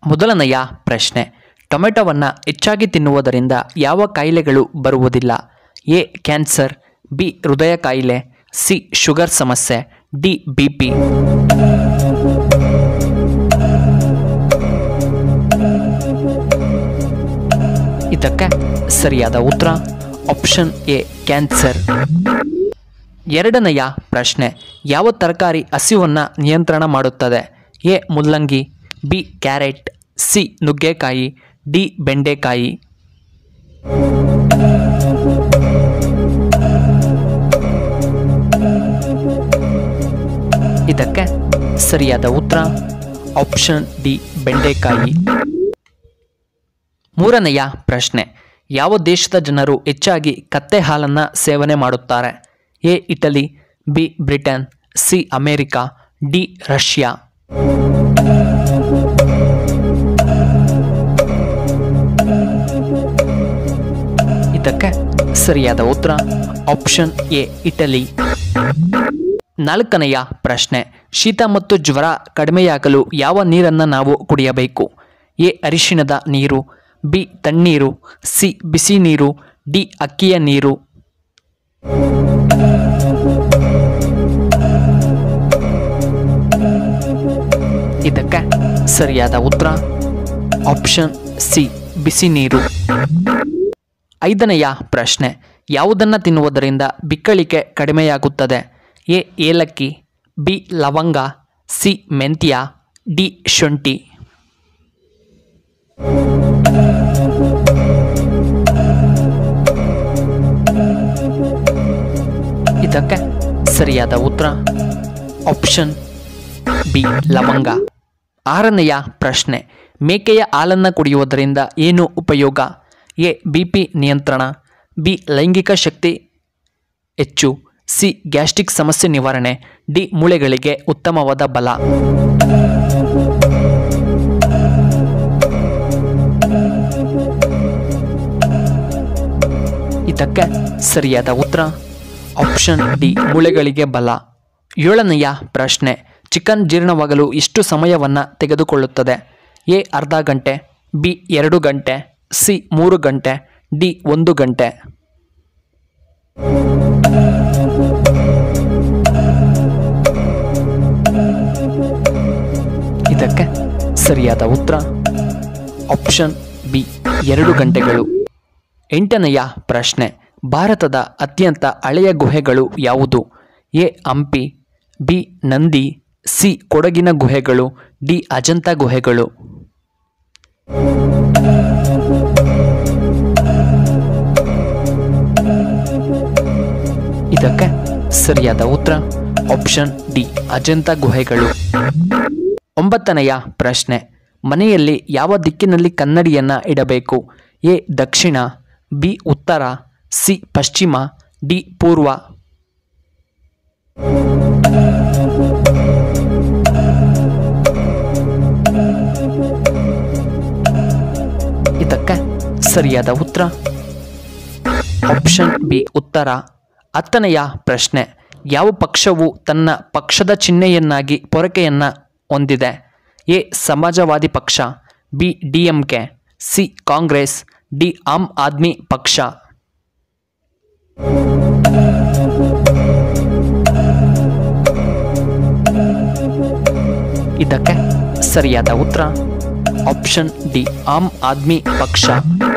ಮೊದಲನೆಯ ಪ್ರಶ್ನೆ ಟೊಮೆಟೊವನ್ನು ಹೆಚ್ಚಾಗಿ ತಿನ್ನುವುದರಿಂದ ಯಾವ ಕಾಯಿಲೆಗಳು ಬರುವುದಿಲ್ಲ ಎ ಕ್ಯಾನ್ಸರ್ ಬಿ ಹೃದಯ ಕಾಯಿಲೆ ಸಿ ಶುಗರ್ ಸಮಸ್ಯೆ ಡಿ ಬಿ ಪಿ ಇದಕ್ಕೆ ಸರಿಯಾದ ಉತ್ತರ ಆಪ್ಷನ್ ಎ ಕ್ಯಾನ್ಸರ್ ಎರಡನೆಯ ಪ್ರಶ್ನೆ ಯಾವ ತರಕಾರಿ ಹಸಿವನ್ನು ನಿಯಂತ್ರಣ ಮಾಡುತ್ತದೆ ಎ ಮುಲ್ಲಂಗಿ ಬಿ ಕ್ಯಾರೆಟ್ ಸಿ ನುಗ್ಗೆಕಾಯಿ ಡಿ ಬೆಂಡೆಕಾಯಿ ಇದಕ್ಕೆ ಸರಿಯಾದ ಉತ್ತರ ಆಪ್ಷನ್ ಡಿ ಬೆಂಡೆಕಾಯಿ ಮೂರನೆಯ ಪ್ರಶ್ನೆ ಯಾವ ದೇಶದ ಜನರು ಹೆಚ್ಚಾಗಿ ಕತ್ತೆ ಹಾಲನ್ನು ಸೇವನೆ ಮಾಡುತ್ತಾರೆ A Italy B Britain C America D Russia ಇದಕ್ಕೆ ಸರಿಯಾದ ಉತ್ತರ ಆಪ್ಷನ್ ಎ ಇಟಲಿ ನಾಲ್ಕನೆಯ ಪ್ರಶ್ನೆ ಶೀತ ಮತ್ತು ಜ್ವರ ಕಡಿಮೆಯಾಗಲು ಯಾವ ನೀರನ್ನು ನಾವು ಕುಡಿಯಬೇಕು ಎ ಅರಿಶಿಣದ ನೀರು ಬಿ ತಣ್ಣೀರು ಸಿ ಬಿಸಿ ನೀರು ಡಿ ಅಕ್ಕಿಯ ನೀರು ಇದಕ್ಕೆ ಸರಿಯಾದ ಉತ್ತರ ಆಪ್ಷನ್ ಸಿ ಬಿಸಿ ನೀರು ಐದನೆಯ ಪ್ರಶ್ನೆ ಯಾವುದನ್ನು ತಿನ್ನುವುದರಿಂದ ಬಿಕ್ಕಳಿಕೆ ಕಡಿಮೆಯಾಗುತ್ತದೆ ಎ ಏಲಕ್ಕಿ ಬಿ ಲವಂಗ ಸಿ ಮೆಂತ್ಯ ಡಿ ಶುಂಠಿ ಇದಕ್ಕೆ ಸರಿಯಾದ ಉತ್ತರ ಆಪ್ಷನ್ ಬಿ ಲವಂಗ ಆರನೆಯ ಪ್ರಶ್ನೆ ಮೇಕೆಯ ಹಾಲನ್ನು ಕುಡಿಯುವುದರಿಂದ ಏನು ಉಪಯೋಗ ಎ ಬಿ ಪಿ ನಿಯಂತ್ರಣ ಬಿ ಲೈಂಗಿಕ ಶಕ್ತಿ ಹೆಚ್ಚು ಸಿ ಗ್ಯಾಸ್ಟ್ರಿಕ್ ಸಮಸ್ಯೆ ನಿವಾರಣೆ ಡಿ ಮೂಳೆಗಳಿಗೆ ಉತ್ತಮವಾದ ಬಲ ಇದಕ್ಕೆ ಸರಿಯಾದ ಉತ್ತರ ಆಪ್ಷನ್ ಡಿ ಮೂಳೆಗಳಿಗೆ ಬಲ ಏಳನೆಯ ಪ್ರಶ್ನೆ ಚಿಕನ್ ಜೀರ್ಣವಾಗಲು ಎಷ್ಟು ಸಮಯವನ್ನು ತೆಗೆದುಕೊಳ್ಳುತ್ತದೆ ಎ ಅರ್ಧ ಗಂಟೆ ಬಿ ಎರಡು ಗಂಟೆ ಸಿ ಮೂರು ಗಂಟೆ ಡಿ ಒಂದು ಗಂಟೆ ಇದಕ್ಕೆ ಸರಿಯಾದ ಉತ್ತರ ಆಪ್ಷನ್ ಬಿ ಎರಡು ಗಂಟೆಗಳು ಎಂಟನೆಯ ಪ್ರಶ್ನೆ ಭಾರತದ ಅತ್ಯಂತ ಹಳೆಯ ಗುಹೆಗಳು ಯಾವುದು A Hampi B Nandi C ಕೊಡಗಿನ ಗುಹೆಗಳು ಡಿ ಅಜಂತ ಗುಹೆಗಳು ಇದಕ್ಕೆ ಸರಿಯಾದ ಉತ್ತರ ಆಪ್ಷನ್ ಡಿ ಅಜಂತ ಗುಹೆಗಳು ಒಂಬತ್ತನೆಯ ಪ್ರಶ್ನೆ ಮನೆಯಲ್ಲಿ ಯಾವ ದಿಕ್ಕಿನಲ್ಲಿ ಕನ್ನಡಿಯನ್ನು ಇಡಬೇಕು ಎ ದಕ್ಷಿಣ ಬಿ ಉತ್ತರ ಸಿ ಪಶ್ಚಿಮ ಡಿ ಪೂರ್ವ ಇದಕ್ಕೆ ಸರಿಯಾದ ಉತ್ತರ ಆಪ್ಷನ್ ಬಿ ಉತ್ತರ ಹತ್ತನೆಯ ಪ್ರಶ್ನೆ ಯಾವ ಪಕ್ಷವು ತನ್ನ ಪಕ್ಷದ ಚಿಹ್ನೆಯನ್ನಾಗಿ ಪೊರಕೆಯನ್ನು ಹೊಂದಿದೆ ಎ ಸಮಾಜವಾದಿ ಪಕ್ಷ B D M K C Congress D Aam Aadmi ಪಕ್ಷ ಇದಕ್ಕೆ ಸರಿಯಾದ ಉತ್ತರ ಆಪ್ಷನ್ ಡಿ ಆಮ್ ಆದ್ಮಿ ಪಕ್ಷ